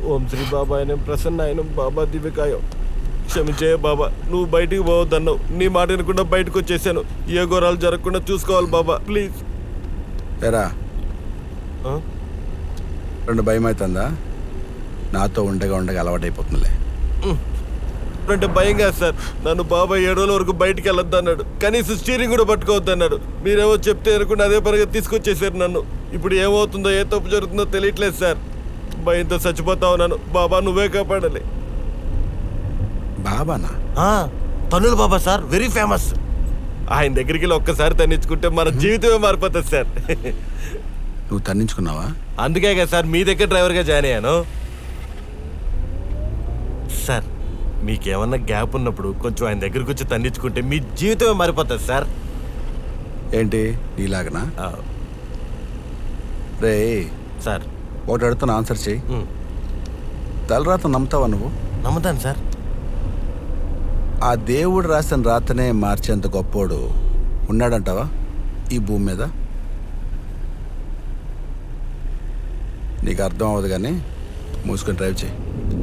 ఓం శ్రీ బాబాయనం ప్రసన్నాయనం బాబా దివ్యకాయం క్షమించే బాబా నువ్వు బయటికి పోవద్దన్నావు నీ మాట వినకుండా బయటకు వచ్చేసాను ఏ ఘోరాలు జరగకుండా చూసుకోవాలి బాబా ప్లీజ్ ఎరా రెండు భయం అవుతుందా నాతో ఉండగా ఉండగా అలవాటైపోతుందిలే అంటే భయం కాదు సార్ నన్ను బాబాయ్ ఏడు రోజుల వరకు బయటికి వెళ్ళొద్దు అన్నాడు కనీసం స్టీరింగ్ కూడా పట్టుకోవద్దు అన్నాడు మీరేమో చెప్తే అనుకుంటే అదే పనిగా తీసుకొచ్చేసారు నన్ను ఇప్పుడు ఏమవుతుందో ఏ తప్పు జరుగుతుందో తెలియట్లేదు సార్ భయంతో చచ్చిపోతా ఉన్నాను బాబా నువ్వే కాపాడాలి బాబానా తన్నులు బాబా సార్ వెరీ ఫేమస్ ఆయన దగ్గరికి వెళ్ళి ఒక్కసారి తన్నించుకుంటే మన జీవితమే మారిపోతుంది సార్ నువ్వు తన్నించుకున్నావా అందుకే కదా సార్ మీ దగ్గర డ్రైవర్గా జాయిన్ అయ్యాను సార్ మీకేమన్నా గ్యాప్ ఉన్నప్పుడు కొంచెం ఆయన దగ్గరికి వచ్చి తన్నించుకుంటే మీ జీవితమే మారిపోతుంది సార్ ఏంటి నీలాగనా ఆ, రే సార్ ఒకటి అడుగుతాను ఆన్సర్ చెయ్యి ఉమ్, తలరాత నమ్ముతావా నువ్వు నమ్ముతాను సార్ ఆ దేవుడు రాసిన రాతనే మార్చేంత గొప్పోడు ఉన్నాడంటావా ఈ భూమి మీద నీకు అర్థం అవ్వదు కానీ మూసుకొని డ్రైవ్ చేయి